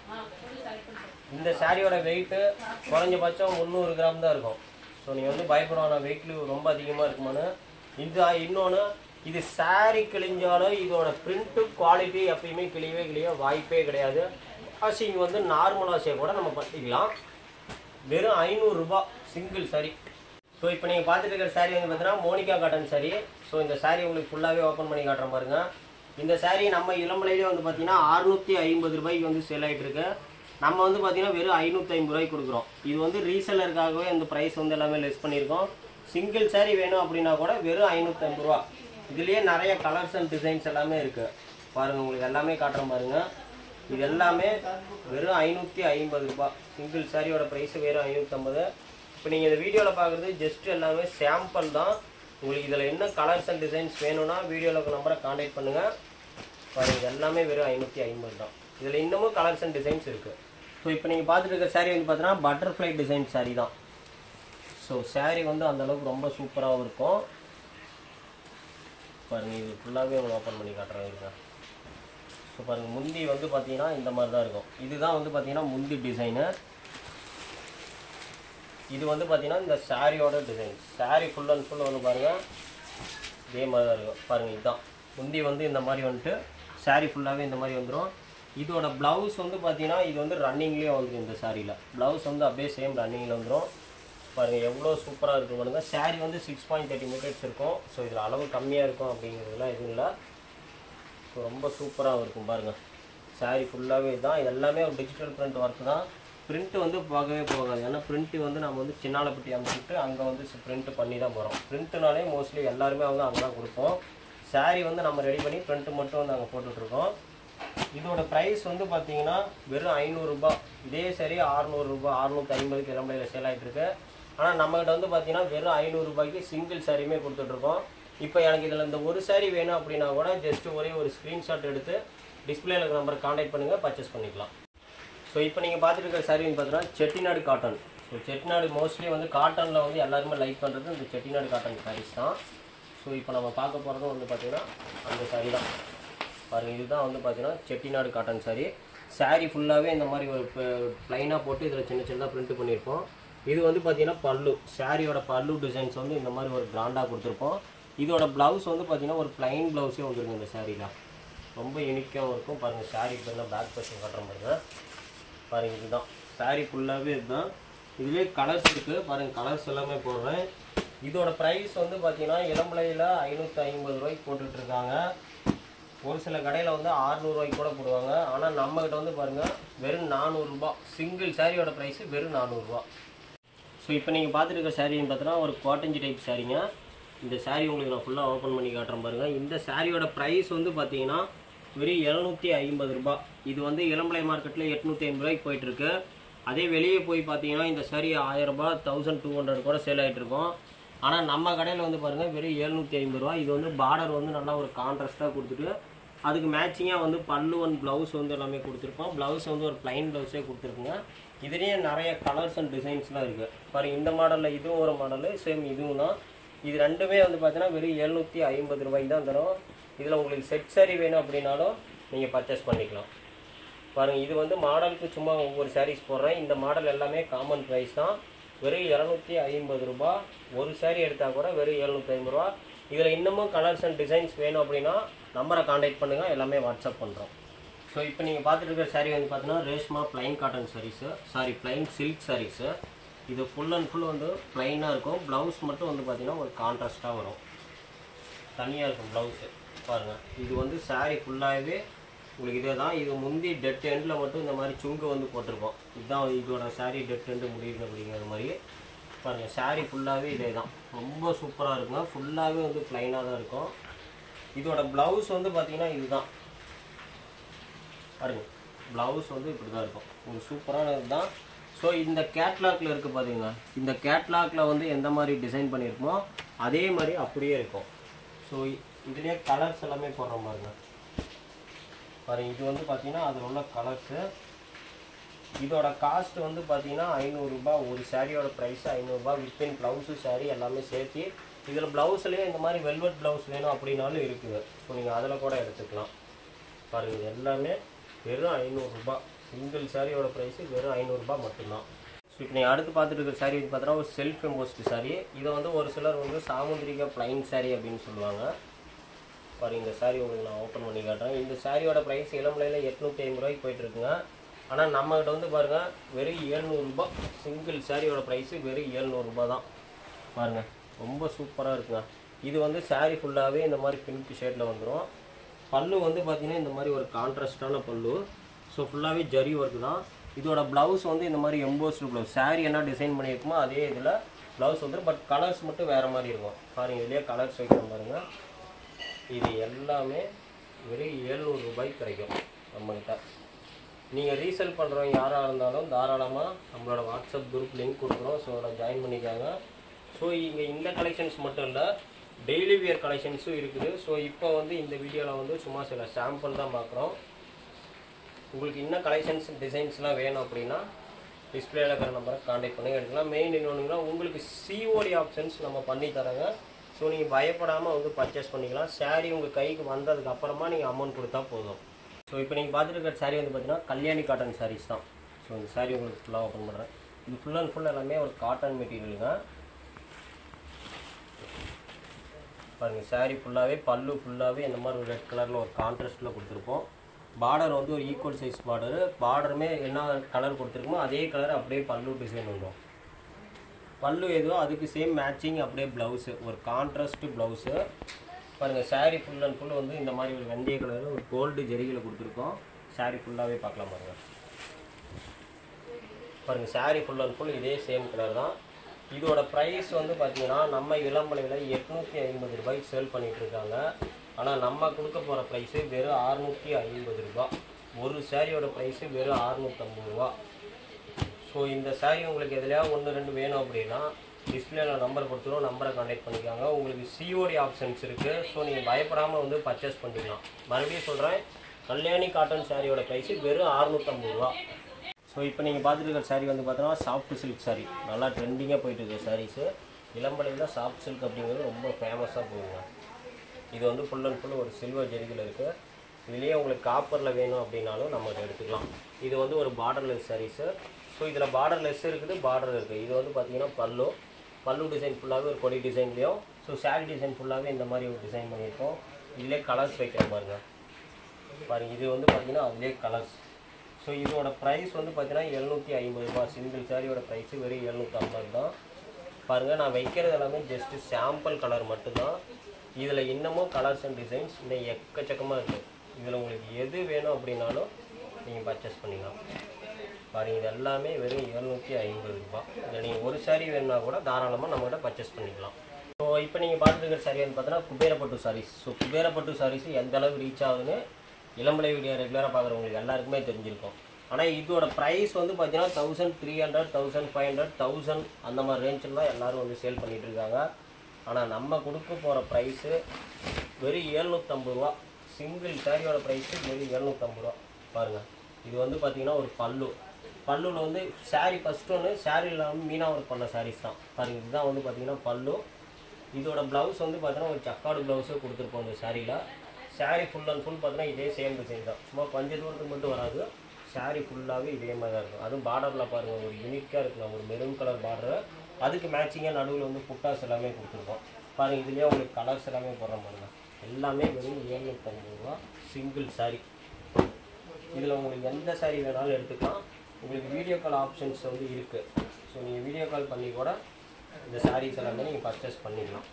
இந்த சாரியோட வெயிட்டு குறைஞ்சபட்சம் முந்நூறு கிராம் தான் இருக்கும் ஸோ நீங்கள் வந்து பயப்படணும் வெயிட்ல ரொம்ப அதிகமாக இருக்குமான்னு இது இன்னொன்று இது saree கிழிஞ்சாலும் இதோட பிரிண்ட்டு குவாலிட்டி எப்பயுமே கிளியவே கிளிய வாய்ப்பே கிடையாது வாஷிங் வந்து நார்மல் வாஷியை கூட நம்ம பண்ணிக்கலாம் வெறும் ஐநூறுரூபா சிங்கிள் saree ஸோ இப்போ நீங்கள் பார்த்துட்டு இருக்கிற saree வந்து பார்த்தீங்கன்னா மோனிகா காட்டன் saree ஸோ இந்த saree உங்களுக்கு ஃபுல்லாகவே ஓப்பன் பண்ணி காட்டுறேன் பாருங்க இந்த saree நம்ம இளம்பலையிலே வந்து பார்த்தீங்கன்னா அறுநூற்றி ஐம்பது ரூபாய்க்கு வந்து சேல் ஆகிட்டு இருக்கு நம்ம வந்து பார்த்தீங்கன்னா வெறும் ஐநூற்றி ஐம்பது ரூபாய்க்கு கொடுக்குறோம் இது வந்து ரீசெல்லருக்காகவே இந்த ப்ரைஸ் வந்து எல்லாமே லெஸ் பண்ணியிருக்கோம் சிங்கிள் saree வேணும் அப்படின்னா கூட வெறும் ஐநூற்றம்பது ரூபா இதுலேயே நிறைய கலர்ஸ் அண்ட் டிசைன்ஸ் எல்லாமே இருக்குது பாருங்கள் உங்களுக்கு எல்லாமே காட்டுறேன் பாருங்க இது எல்லாமே வெறும் ஐநூற்றி ஐம்பது ரூபாய் சிங்கிள் சாரியோட ப்ரைஸ் வெறும் ஐநூற்றம்பது இப்போ நீங்கள் இந்த வீடியோவில் பார்க்குறது ஜஸ்ட் எல்லாமே சாம்பிள் தான் உங்களுக்கு இதில் என்ன கலர்ஸ் அண்ட் டிசைன்ஸ் வேணும்னா வீடியோவில் இருக்க நம்பரை காண்டாக்ட் பண்ணுங்கள் பாருங்க இது எல்லாமே வெறும் ஐநூற்றி ஐம்பது தான் இதில் இன்னமும் கலர்ஸ் அண்ட் டிசைன்ஸ் இருக்குது ஸோ இப்போ நீங்கள் பார்த்துட்டு இருக்க saree வந்து பார்த்தீங்கன்னா பட்டர்ஃப்ளை டிசைன் saree தான் ஸோ saree வந்து அந்த அளவுக்கு ரொம்ப சூப்பராகவும் இருக்கும் பாருங்கள் இது ஃபுல்லாகவே உங்களுக்கு ஓப்பன் பண்ணி காட்டுறேன் இருங்க ஸோ பாருங்கள் முந்தி வந்து பார்த்தீங்கன்னா இந்த மாதிரி தான் இருக்கும் இதுதான் வந்து பார்த்தீங்கன்னா முந்தி டிசைனு இது வந்து பார்த்தீங்கன்னா இந்த சாரியோட design saree full and full வந்து பாருங்கள் இதே மாதிரி தான் இருக்கும் பாருங்கள் இதுதான் முந்தி வந்து இந்த மாதிரி வந்துட்டு saree ஃபுல்லாகவே இந்த மாதிரி வந்துடும் இதோட ப்ளவுஸ் வந்து பார்த்தீங்கன்னா இது வந்து ரன்னிங்லேயே வந்துடும் இந்த சாரியில் ப்ளவுஸ் வந்து அப்படியே சேம் ரன்னிங்கில் வந்துடும் பாருங்கள் எவ்வளோ சூப்பராக இருக்கும் பாருங்க saree வந்து சிக்ஸ் பாயிண்ட் தேர்ட்டி மீட்டர்ஸ் இருக்கும் ஸோ இதில் அளவு கம்மியாக இருக்கும் அப்படிங்கிறதுலாம் எதுவும் இல்லை ஸோ ரொம்ப சூப்பராக இருக்கும் பாருங்கள் saree ஃபுல்லாகவே தான் இது எல்லாமே ஒரு டிஜிட்டல் பிரிண்ட் ஒர்க் தான் பிரிண்ட் வந்து போகவே போகாது ஏன்னா பிரிண்ட் வந்து நம்ம வந்து சின்னாலப்பட்டி அமைச்சிட்டு அங்கே வந்து பிரிண்ட் பண்ணி தான் போகிறோம் பிரிண்ட்னாலே மோஸ்ட்லி எல்லாருமே வந்து அங்கே தான் கொடுப்போம் saree வந்து நம்ம ரெடி பண்ணி பிரிண்ட் மட்டும் வந்து அங்கே போட்டுட்ருக்கோம் இதோட ப்ரைஸ் வந்து பார்த்தீங்கன்னா வெறும் ஐநூறுரூபா இதே சரி அறநூறுபா அறுநூற்றி ஐம்பதுக்கு இளம்பலையில் சேல் ஆகிட்டு இருக்கு ஆனால் நம்மகிட்ட வந்து பார்த்தீங்கன்னா வெறும் ஐநூறுரூபாய்க்கு சிங்கிள் சாரியுமே கொடுத்துட்ருக்கோம் இப்போ எனக்கு இதில் இந்த ஒரு saree வேணும் அப்படின்னா கூட ஜஸ்ட் ஒரே ஒரு ஸ்க்ரீன்ஷாட் எடுத்து டிஸ்பிளேல இருக்கிற நம்பரை காண்டாக்ட் பண்ணுங்கள் பர்ச்சேஸ் பண்ணிக்கலாம் ஸோ இப்போ நீங்கள் பார்த்துட்டு இருக்கிற saree வந்து பார்த்தீங்கன்னா Chettinad cotton so Chettinad mostly வந்து காட்டனில் வந்து எல்லாருமே லைக் பண்ணுறது இந்த செட்டிநாடு காட்டன் sarees தான் ஸோ இப்போ நம்ம பார்க்க போகிறதும் வந்து பார்த்தீங்கன்னா அந்த saree தான் பாருங்கள் இதுதான் வந்து பார்த்தீங்கன்னா செட்டிநாடு காட்டன் saree saree ஃபுல்லாகவே இந்த மாதிரி ஒரு ப்ளைனாக போட்டு இதில் சின்ன சின்னதாக பிரிண்ட் பண்ணியிருப்போம் இது வந்து பார்த்தீங்கன்னா பல்லு சாரியோட பல்லு டிசைன்ஸ் வந்து இந்த மாதிரி ஒரு கிராண்டாக கொடுத்துருப்போம் இதோட ப்ளவுஸ் வந்து பார்த்தீங்கன்னா ஒரு ப்ளைன் ப்ளவுஸே வந்துருங்க இந்த சாரீல ரொம்ப யூனிக்காகவும் இருக்கும் பாருங்கள் சாரீ இப்போ என்ன பேக் பர்சன் கட்டுற பாருங்க பாருங்கள் இதுதான் சாரீ ஃபுல்லாகவே இதுதான் இதுலேயே கலர்ஸ் இருக்குது பாருங்கள் கலர்ஸ் எல்லாமே போடுறேன் இதோட ப்ரைஸ் வந்து பார்த்தீங்கன்னா இளம்பலையில் ஐநூற்றி ஐம்பது ரூபாய்க்கு போட்டுட்டு இருக்காங்க ஒரு சில கடையில் வந்து 600 ரூபாய்க்கு கூட போடுவாங்க ஆனால் நம்மக்கிட்ட வந்து பாருங்கள் வெறும் நானூறுரூபா சிங்கிள் சாரியோட ப்ரைஸு வெறும் நானூறுரூவா ஸோ இப்போ நீங்கள் பார்த்துட்டு இருக்க சாரின்னு பார்த்தோன்னா ஒரு காட்டன்ஜி டைப் சாரீங்க இந்த saree உங்களுக்கு நான் ஃபுல்லாக ஓப்பன் பண்ணி காட்டுறேன் பாருங்கள் இந்த சாரியோட ப்ரைஸ் வந்து பார்த்தீங்கன்னா வெறும் எழுநூற்றி ஐம்பது ரூபாய் இது வந்து இளம்பலை மார்க்கெட்டில் எட்நூற்றி ஐம்பது ரூபாய்க்கு போயிட்டுருக்கு அதே வெளியே போய் பார்த்தீங்கன்னா இந்த saree ஆயிரம் ரூபாய் தௌசண்ட் டூ ஹண்ட்ரட் கூட சேல் ஆகிட்டு இருக்கும் ஆனால் நம்ம கடையில் வந்து பாருங்கள் வெறும் எழுநூற்றி ஐம்பது ரூபா இது வந்து பார்டர் வந்து நல்லா ஒரு கான்ட்ராஸ்ட்டாக கொடுத்துட்டு அதுக்கு மேட்சிங்காக வந்து பல்லு ஒன் ப்ளவுஸ் வந்து எல்லாமே கொடுத்துருப்போம் ப்ளவுஸ் வந்து ஒரு ப்ளைன் ப்ளவுஸே கொடுத்துருக்குங்க இதுலேயே நிறைய கலர்ஸ் அண்ட் டிசைன்ஸ்லாம் இருக்குது பாருங்க இந்த மாடலில் இதுவும் ஒரு மாடலு சேம் இதுவும் தான் இது ரெண்டுமே வந்து பார்த்தீங்கன்னா வெறும் எழுநூற்றி ஐம்பது ரூபாய்க்கு தான் தரும் இதில் உங்களுக்கு செட் saree வேணும் அப்படின்னாலும் நீங்கள் பர்ச்சேஸ் பண்ணிக்கலாம் பாருங்கள் இது வந்து மாடலுக்கு சும்மா ஒவ்வொரு சாரீஸ் போடுறேன் இந்த மாடல் எல்லாமே காமன் ப்ரைஸ் தான் வெறும் இரநூத்தி ஐம்பது ரூபா ஒரு saree எடுத்தால் கூட வெறும் எழுநூற்றி ஐம்பது ரூபா இதில் இன்னமும் கலர்ஸ் அண்ட் டிசைன்ஸ் வேணும் அப்படின்னா நம்பரை காண்டாக்ட் பண்ணுங்கள் எல்லாமே வாட்ஸ்அப் பண்ணுறோம் ஸோ இப்போ நீங்கள் பார்த்துட்டு இருக்கிற saree வந்து பார்த்தீங்கன்னா Reshma plain cotton sarees sari plain silk sarees இது ஃபுல் அண்ட் ஃபுல் வந்து ப்ளைனாக இருக்கும் ப்ளவுஸ் மட்டும் வந்து பார்த்தீங்கன்னா ஒரு கான்ட்ராஸ்ட்டாக வரும் தனியாக இருக்கும் ப்ளவுஸு பாருங்கள் இது வந்து saree ஃபுல்லாகவே உங்களுக்கு இதே தான் இது முந்தி டெட் எண்டில் மட்டும் இந்த மாதிரி சுங்கு வந்து போட்டிருக்கோம் இதுதான் இதோட saree டெட் எண்டு முடியுது அப்படிங்கிற மாதிரி பாருங்கள் saree ஃபுல்லாகவே இதே தான் ரொம்ப சூப்பராக இருக்குங்க ஃபுல்லாகவே வந்து ப்ளைனாக தான் இருக்கும் இதோட ப்ளவுஸ் வந்து பார்த்தீங்கன்னா இதுதான் பாருங்க ப்ளவுஸ் வந்து இப்படி தான் இருக்கும் உங்களுக்கு சூப்பரானது தான் ஸோ இந்த கேட்லாக்ல இருக்கு பாத்தீங்க இந்த கேட்லாக்ல வந்து எந்த மாதிரி டிசைன் பண்ணியிருக்கோமோ அதே மாதிரி அப்படியே இருக்கும் ஸோ இதுலேயே கலர்ஸ் எல்லாமே போடுற பாருங்க பாருங்க இது வந்து பார்த்தீங்கன்னா அதில் உள்ள கலர்ஸு இதோட காஸ்ட் வந்து பார்த்தீங்கன்னா ஐநூறுரூபா ஒரு சாரியோட ப்ரைஸ் ஐநூறுரூபா வித்தின் ப்ளவுஸு saree எல்லாமே சேர்த்து இதில் ப்ளவுஸ்லேயே இந்த மாதிரி வெல்வெட் ப்ளவுஸ் வேணும் அப்படின்னாலும் இருக்குது ஸோ நீங்கள் அதில் கூட எடுத்துக்கலாம் பாருங்கள் இது எல்லாமே வெறும் ஐநூறுரூபா சிங்கிள் சாரியோட ப்ரைஸு வெறும் ஐநூறுரூபா மட்டும்தான் ஸோ இப்போ நீங்கள் அடுத்து பார்த்துட்டு இருக்கிற saree வந்து பார்த்தோன்னா ஒரு செல்ஃப் எம்போஸ்ட் saree இதை வந்து ஒரு சிலர் வந்து சாமுந்திரிகா பிளைன் saree அப்படின்னு சொல்லுவாங்க பாருங்க இந்த saree உங்களுக்கு நான் ஓப்பன் பண்ணி காட்டுறேன் இந்த சாரியோட ப்ரைஸ் இளமலையில் எட்நூற்றி ஐம்பது ரூபாய்க்கு போயிட்டுருக்குங்க ஆனால் நம்மகிட்ட வந்து பாருங்கள் வெறும் ஏழ்நூறுபா சிங்கிள் சாரியோட ப்ரைஸு வெறும் ஏழ்நூறுபா தான் பாருங்கள் ரொம்ப சூப்பராக இருக்குங்க இது வந்து saree ஃபுல்லாகவே இந்த மாதிரி பிங்க் ஷேடில் வந்துடும் பல்லு வந்து பார்த்தீங்கன்னா இந்த மாதிரி ஒரு கான்ட்ராஸ்டான பல்லு ஸோ ஃபுல்லாகவே ஜரி ஒர்க் தான் இதோட ப்ளவுஸ் வந்து இந்த மாதிரி எம்போஸ்டு ப்ளவுஸ் saree என்ன டிசைன் பண்ணியிருக்குமோ அதே இதில் ப்ளவுஸ் வந்துடும் பட் கலர்ஸ் மட்டும் வேறு மாதிரி இருக்கும் பாருங்க இதுலேயே கலர்ஸ் வைக்கிறோம் பாருங்கள் இது எல்லாமே வெறும் ஏழ்நூறு ரூபாய்க்கு கிடைக்கும் நம்மகிட்ட நீங்கள் ரீசேல் பண்ணுறவங்க யாராக இருந்தாலும் தாராளமாக நம்மளோட வாட்ஸ்அப் குரூப் லிங்க் கொடுக்குறோம் ஸோ அதில் ஜாயின் பண்ணிக்காங்க ஸோ இங்கே இந்த கலெக்ஷன்ஸ் மட்டும் இல்லை டெய்லி வியர் கலெக்ஷன்ஸும் இருக்குது ஸோ இப்போ வந்து இந்த வீடியோவில் வந்து சும்மா சில சாம்பிள் தான் பார்க்குறோம் உங்களுக்கு இன்னும் கலெக்ஷன்ஸ் டிசைன்ஸ்லாம் வேணும் அப்படின்னா டிஸ்பிளேல இருக்கிற நம்பரை காண்டாக்ட் பண்ணி எடுக்கலாம் மெயின் இன்னொன்றுங்கன்னா உங்களுக்கு சிஓடி ஆப்ஷன்ஸ் நம்ம பண்ணி தரோங்க ஸோ நீங்கள் பயப்படாமல் வந்து பர்ச்சேஸ் பண்ணிக்கலாம் saree உங்கள் கைக்கு வந்ததுக்கு அப்புறமா நீங்கள் அமௌண்ட் கொடுத்தா போதும் ஸோ இப்போ நீங்கள் பார்த்துட்டு இருக்கிற saree வந்து பார்த்தீங்கன்னா கல்யாணி காட்டன் sarees தான் ஸோ இந்த saree உங்களுக்கு ஃபுல்லாக ஓப்பன் பண்ணுறேன் இது ஃபுல் அண்ட் ஃபுல் எல்லாமே ஒரு காட்டன் மெட்டீரியலுங்க பாருங்க saree ஃபுல்லாகவே பல்லு ஃபுல்லாகவே இந்த மாதிரி ஒரு ரெட் கலரில் ஒரு கான்ட்ராஸ்ட்டில் கொடுத்துருப்போம் பார்டர் வந்து ஒரு ஈக்குவல் சைஸ் பார்டரு பார்டருமே என்ன கலர் கொடுத்துருக்கோமோ அதே கலர் அப்படியே பல்லு டிசைன் வந்துடும் பல்லு எதுவோ அதுக்கு சேம் மேட்சிங் அப்படியே ப்ளவுஸு ஒரு கான்ட்ராஸ்ட் ப்ளவுஸு பாருங்கள் saree ஃபுல் அண்ட் ஃபுல் வந்து இந்த மாதிரி ஒரு வெந்தய கலர் ஒரு கோல்டு ஜெரிகளை கொடுத்துருக்கோம் saree ஃபுல்லாகவே பார்க்கலாம் பாருங்கள் பாருங்கள் saree ஃபுல் அண்ட் ஃபுல் இதே சேம் கலர் தான் இதோட ப்ரைஸ் வந்து பார்த்தீங்கன்னா நம்ம இளம்பலையில் எட்நூற்றி ஐம்பது ரூபாய்க்கு சேல் பண்ணிட்டு இருக்காங்க ஆனால் நம்ம கொடுக்க போகிற ப்ரைஸு வெறும் அறுநூற்றி ஐம்பது ரூபா ஒரு சாரியோட ப்ரைஸு வெறும் அறுநூற்றம்பது ரூபா ஸோ இந்த saree உங்களுக்கு எதுலையாவது ஒன்று ரெண்டு வேணும் அப்படின்னா டிஸ்பிளேல நம்பர் கொடுத்துரும் நம்பரை கான்டாக்ட் பண்ணிக்காங்க உங்களுக்கு சிஓடி ஆப்ஷன்ஸ் இருக்குது ஸோ நீங்கள் பயப்படாமல் வந்து பர்ச்சேஸ் பண்ணிக்கலாம் மறுபடியும் சொல்கிறேன் கல்யாணி காட்டன் சாரியோட ப்ரைஸு வெறும் அறுநூற்றம்பது ரூபா ஸோ இப்போ நீங்கள் பார்த்துட்டு இருக்கிற saree வந்து பார்த்தோன்னா சாஃப்ட் சில்க் saree நல்லா ட்ரெண்டிங்காக போயிட்டு இருக்கு சாரீஸு இளம்பலையில் சாஃப்ட் சில்க் அப்படிங்கிறது ரொம்ப ஃபேமஸாக போகுங்க இது வந்து ஃபுல் அண்ட் ஃபுல் ஒரு சில்வர் ஜெரிகில் இருக்குது இதுலேயே உங்களுக்கு காப்பரில் வேணும் அப்படின்னாலும் நம்ம இதை எடுத்துக்கலாம் இது வந்து ஒரு பார்டர்லெஸ் சாரீஸு ஸோ இதில் பார்டர்லெஸ் இருக்குது பார்டர் இருக்குது இது வந்து பார்த்தீங்கன்னா பல்லு பல்லு டிசைன் ஃபுல்லாகவே ஒரு கொடி டிசைன்லேயும் ஸோ saree டிசைன் ஃபுல்லாகவே இந்த மாதிரி ஒரு டிசைன் பண்ணியிருக்கோம் இதிலே கலர்ஸ் வைக்கிற பாருங்க பாருங்க இது வந்து பார்த்தீங்கன்னா அதிலே கலர்ஸ் ஸோ இதோட ப்ரைஸ் வந்து பார்த்தீங்கன்னா எழுநூற்றி ஐம்பது ரூபா சிங்கிள் சாரியோட ப்ரைஸு வெறும் எழுநூற்றி ஐம்பது தான் பாருங்கள் நான் வைக்கிறது எல்லாமே ஜஸ்ட்டு சாம்பிள் கலர் மட்டும்தான் இதில் இன்னமும் கலர்ஸ் அண்ட் டிசைன்ஸ் இன்னும் எக்கச்சக்கமாக இருக்குது இதில் உங்களுக்கு எது வேணும் அப்படின்னாலும் நீங்கள் பர்ச்சேஸ் பண்ணிக்கலாம் பாருங்க இது எல்லாமே வெறும் எழுநூற்றி ஐம்பது ரூபா இதில் நீங்கள் ஒரு saree வேணும்னா கூட தாராளமாக நம்மகிட்ட பர்ச்சேஸ் பண்ணிக்கலாம் ஸோ இப்போ நீங்கள் பார்த்துருக்கிற saree வந்து பார்த்தீங்கன்னா குபேரப்பட்டு சாரீஸ் ஸோ குபேரப்பட்டு சாரீஸ் எந்த அளவுக்கு ரீச் ஆகுதுன்னு இளம்பலை வீடியோ ரெகுலராக பார்க்குறவங்களுக்கு எல்லாருக்குமே தெரிஞ்சிருக்கும் ஆனால் இதோட ப்ரைஸ் வந்து பார்த்தீங்கன்னா thousand three hundred thousand five hundred thousand அந்த மாதிரி ரேஞ்சில் தான் எல்லோரும் வந்து சேல் பண்ணிகிட்டு இருக்காங்க ஆனால் நம்ம கொடுக்க போகிற ப்ரைஸு வெறும் ஏழ்நூற்றம்பது ரூபா சிங்கிள் சாரியோட ப்ரைஸு வெறும் ஏழ்நூற்றம்பது ரூபா பாருங்கள் இது வந்து பார்த்தீங்கன்னா ஒரு பல்லு பல்லுவில் வந்து saree ஃபஸ்ட் ஒன்று saree இல்லாமல் மீனா ஒர்க் பண்ண sarees தான் பாருங்க இதுதான் வந்து பார்த்தீங்கன்னா பல்லு இதோட ப்ளவுஸ் வந்து பார்த்தீங்கன்னா ஒரு சக்காடு ப்ளவுஸே கொடுத்துருப்போம் இந்த சாரியில் saree ஃபுல் அண்ட் ஃபுல் பார்த்தீங்கன்னா இதே சேம் டிசைன் தான் சும்மா கொஞ்சம் தூரத்துக்கு மட்டும் வராது saree ஃபுல்லாகவே இதே மாதிரி தான் இருக்கும் அதுவும் பார்டரில் பாருங்கள் ஒரு யூனிக்காக இருக்குங்க ஒரு மெரூன் கலர் பார்டர் அதுக்கு மேட்சிங்காக நடுவில் வந்து புட்டாஸ் எல்லாமே கொடுத்துருக்கோம் பாருங்கள் இதுலேயே உங்களுக்கு கலர்ஸ் எல்லாமே போடுற பாருங்க எல்லாமே வெறும் ஏழ்நூற்றம்பது ரூபா சிங்கிள் saree இதில் உங்களுக்கு எந்த saree வேணாலும் எடுத்துக்கலாம் உங்களுக்கு வீடியோ கால் ஆப்ஷன்ஸ் வந்து இருக்குது ஸோ நீங்கள் வீடியோ கால் பண்ணி கூட இந்த sarees எல்லாமே நீங்கள் பர்ச்சேஸ் பண்ணிக்கலாம்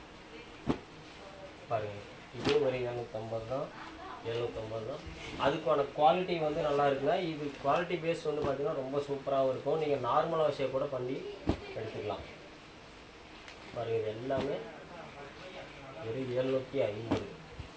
பாருங்கள் இதுவும் ஒரு எழுநூற்றம்பது தான் எழுநூற்றம்பது தான் அதுக்கான குவாலிட்டி வந்து நல்லா இருக்குங்க இது குவாலிட்டி பேஸ் வந்து பார்த்தீங்கன்னா ரொம்ப சூப்பராகவும் இருக்கும் நீங்கள் நார்மல் விஷயம் கூட பண்ணி எடுத்துக்கலாம் பாருங்க இது எல்லாமே வெறும் எழுநூற்றி ஐம்பது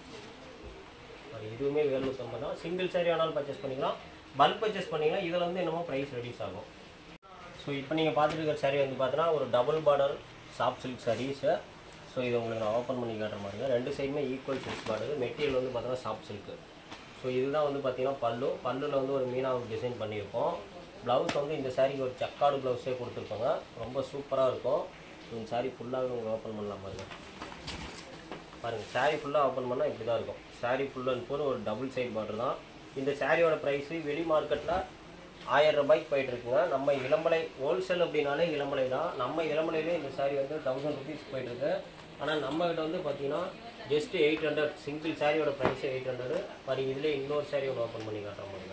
அது இதுவுமே எழுநூற்றம்பது தான் சிங்கிள் சாரி ஆனாலும் பர்ச்சேஸ் பண்ணிக்கலாம் பல்க் பர்ச்சேஸ் பண்ணிங்கன்னா இதில் வந்து என்னமோ ப்ரைஸ் ரெடியூஸ் ஆகும் ஸோ இப்போ நீங்கள் பார்த்துட்டு இருக்கிற saree வந்து பார்த்தீங்கன்னா ஒரு double border soft silk sarees so இதை உங்களுக்கு நான் ஓப்பன் பண்ணி காட்டுற மாதிரிங்க ரெண்டு சைடுமே ஈக்குவல் சில்க் பார்டர் மெட்டீரியல் வந்து பார்த்தீங்கன்னா சாஃப்ட் சில்க்கு ஸோ இதுதான் வந்து பார்த்தீங்கன்னா பல்லு பல்லுல வந்து ஒரு மீனாவுக்கு டிசைன் பண்ணியிருப்போம் ப்ளவுஸ் வந்து இந்த சாரிக்கு ஒரு சக்காடு ப்ளவுஸே கொடுத்துருப்பாங்க ரொம்ப சூப்பராக இருக்கும் ஸோ இந்த saree ஃபுல்லாகவே உங்களுக்கு ஓப்பன் பண்ணலாம் பாருங்க பாருங்கள் saree ஃபுல்லாக ஓப்பன் பண்ணால் இப்படி தான் இருக்கும் saree ஃபுல் அண்ட் ஃபுல் ஒரு டபுள் சைட் பார்டர் தான் இந்த சாரியோட ப்ரைஸு வெளி மார்க்கெட்டில் ஆயிரம் ரூபாய்க்கு போயிட்டு இருக்குங்க நம்ம இளம்பலை ஹோல்சேல் அப்படின்னாலே இளம்பலை தான் நம்ம இளம்பலையிலே இந்த saree வந்து தௌசண்ட் ருபீஸ் போயிட்டு இருக்கு ஆனால் நம்ம கிட்ட வந்து பார்த்தீங்கன்னா ஜஸ்ட் எயிட் ஹண்ட்ரட் சிங்கிள் சாரியோட ப்ரைஸ் எயிட் ஹண்ட்ரட் பாருங்க இதில் இன்னொரு saree ஒன்று ஓப்பன் பண்ணி காட்டுற பாருங்க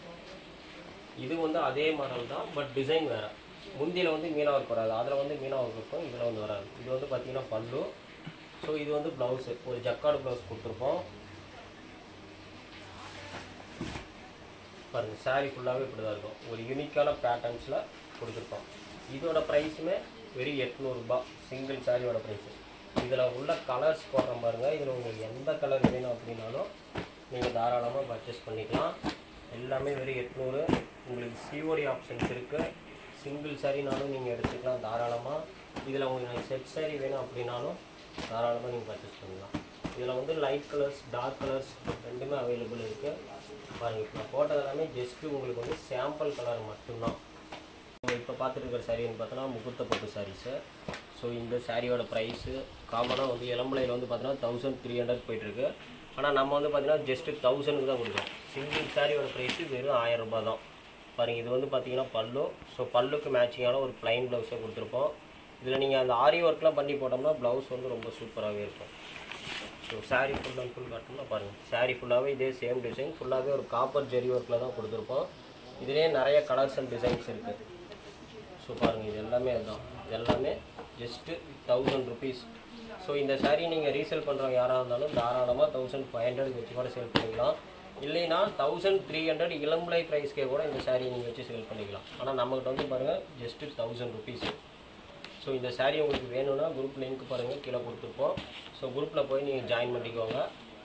இது வந்து அதே மாடல் தான் பட் டிசைன் வேறு முந்தியில் வந்து மீனா ஒர்க் வராது அதில் வந்து மீனா ஒர்க் இருக்கும் இதில் வந்து வராது இது வந்து பார்த்தீங்கன்னா பல்லு ஸோ இது வந்து ப்ளவுஸு ஒரு ஜக்காடு ப்ளவுஸ் கொடுத்துருப்போம் பாருங்கள் saree ஃபுல்லாகவே இப்படி தான் இருக்கும் ஒரு யூனிக்கான பேட்டர்ன்ஸில் கொடுத்துருப்போம் இதோட ப்ரைஸுமே வெறும் எட்நூறுபா சிங்கிள் சாரியோட ப்ரைஸு இதில் உள்ள கலர்ஸ் போடுறோம் பாருங்கள் இதில் உங்களுக்கு எந்த கலர் வேணும் அப்படின்னாலும் நீங்கள் தாராளமாக பர்ச்சேஸ் பண்ணிக்கலாம் எல்லாமே வெறும் எட்நூறு உங்களுக்கு சிஓடி ஆப்ஷன்ஸ் இருக்குது சிங்கிள் சாரினாலும் நீங்கள் எடுத்துக்கலாம் தாராளமாக இதில் உங்களுக்கு செட் saree வேணும் அப்படின்னாலும் தாராளமாக நீங்கள் பர்ச்சேஸ் பண்ணலாம் இதில் வந்து லைட் கலர்ஸ் டார்க் கலர்ஸ் ரெண்டுமே அவைலபிள் இருக்குது பாருங்கள் இப்போ நான் போட்டது எல்லாமே ஜஸ்ட்டு உங்களுக்கு வந்து சாம்பிள் கலர் மட்டும்தான் இப்போ பார்த்துட்டு இருக்கிற saree வந்து பார்த்தோன்னா முகூர்த்த பட்டு சாரீஸு ஸோ இந்த சாரியோட ப்ரைஸு காமனாக வந்து இளம்பலையில் வந்து பார்த்தோன்னா தௌசண்ட் த்ரீ ஹண்ட்ரட் போயிட்டுருக்கு ஆனால் நம்ம வந்து பார்த்தீங்கன்னா ஜஸ்ட்டு தௌசண்ட்க்கு தான் கொடுக்குறோம் சிங்கிள் சாரியோட ப்ரைஸு வெறும் ஆயிரம் ரூபாய் தான் பாருங்கள் இது வந்து பார்த்தீங்கன்னா பல்லு ஸோ பல்லுக்கு மேட்சிங்கான ஒரு ப்ளைன் ப்ளவுஸே கொடுத்துருப்போம் இதில் நீங்கள் அந்த ஆரி ஒர்க்லாம் பண்ணி போட்டோம்னா ப்ளவுஸ் வந்து ரொம்ப சூப்பராகவே இருக்கும் so saree full and full காட்டணும்னா பாருங்கள் saree ஃபுல்லாகவே இதே சேம் டிசைன் ஃபுல்லாகவே ஒரு காப்பர் ஜெரி ஒர்க்கில் தான் கொடுத்துருப்போம் இதுலேயே நிறைய கலர்ஸ் அண்ட் டிசைன்ஸ் இருக்குது ஸோ பாருங்கள் இது எல்லாமே அதுதான் இது எல்லாமே ஜஸ்ட்டு தௌசண்ட் ருபீஸ் ஸோ இந்த saree நீங்கள் ரீசேல் பண்ணுறவங்க யாராக இருந்தாலும் தாராளமாக தௌசண்ட் ஃபைவ் ஹண்ட்ரட் வச்சு கூட சேல் பண்ணிக்கலாம் இல்லைன்னா தௌசண்ட் த்ரீ ஹண்ட்ரட் இளம்பலை ப்ரைஸ்க்கே கூட இந்த saree நீங்கள் வச்சு சேல் பண்ணிக்கலாம் ஆனால் நம்மகிட்ட வந்து பாருங்கள் ஜஸ்ட்டு தௌசண்ட் ருபீஸ் ஸோ இந்த saree உங்களுக்கு வேணும்னா குரூப் லிங்க் பாருங்கள் கீழே கொடுத்துருப்போம் ஸோ குரூப்பில் போய் நீங்கள் ஜாயின் பண்ணிக்கோங்க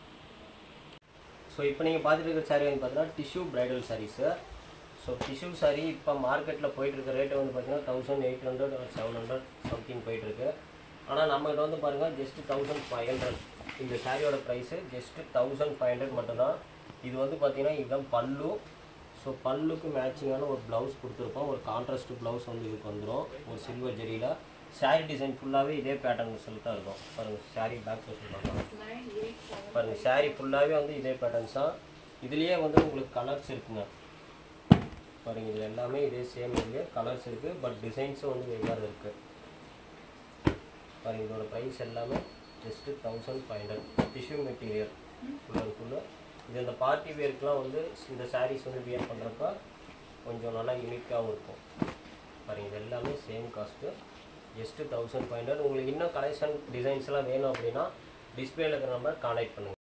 ஸோ இப்போ நீங்கள் பார்த்துட்டு இருக்கிற saree வந்து பார்த்தீங்கன்னா tissue bridal sarees so tissue saree இப்போ மார்க்கெட்டில் போயிட்டு இருக்க ரேட்டு வந்து பார்த்தீங்கன்னா thousand eight hundred seven hundred something போயிட்டுருக்கு ஆனால் நம்மகிட்ட வந்து பாருங்கள் ஜஸ்ட் தௌசண்ட் ஃபைவ் ஹண்ட்ரட் இந்த சாரியோட price just thousand five hundred மட்டும்தான் இது வந்து பார்த்தீங்கன்னா இதுதான் பல்லு ஸோ பல்லுக்கு மேட்சிங்கான ஒரு ப்ளவுஸ் கொடுத்துருப்போம் ஒரு கான்ட்ராஸ்ட் ப்ளவுஸ் வந்து இதுக்கு வந்துடும் ஒரு சில்வர் ஜெரியில் saree டிசைன் ஃபுல்லாகவே இதே பேட்டர்ன்ஸில் தான் இருக்கும் பாருங்கள் saree பேக் பார்க்கலாம் பாருங்கள் saree ஃபுல்லாகவே வந்து இதே பேட்டர்ன்ஸ் தான் இதுலேயே வந்து உங்களுக்கு கலர்ஸ் இருக்குங்க பாருங்க இதில் எல்லாமே இதே சேம் இதுலேயே கலர்ஸ் இருக்குது பட் டிசைன்ஸும் வந்து வெவ்வேறு இருக்குது பாருங்க இதோட ப்ரைஸ் எல்லாமே just thousand five hundred tissue material ஃபுல்லாக ஃபுல்லு இது இந்த பார்ட்டி வேர்க்கெலாம் வந்து இந்த சாரீஸ் வந்து வியர் பண்ணுறப்ப கொஞ்சம் நல்லா யூனிக்காகவும் இருக்கும் பாருங்க இது எல்லாமே same cost just thousand five hundred உங்களுக்கு இன்னும் கலெக்ஷன் டிசைன்ஸ்லாம் வேணும் அப்படின்னா டிஸ்பிளேல இருக்கிற நம்பர் கான்டாக்ட் பண்ணுங்கள்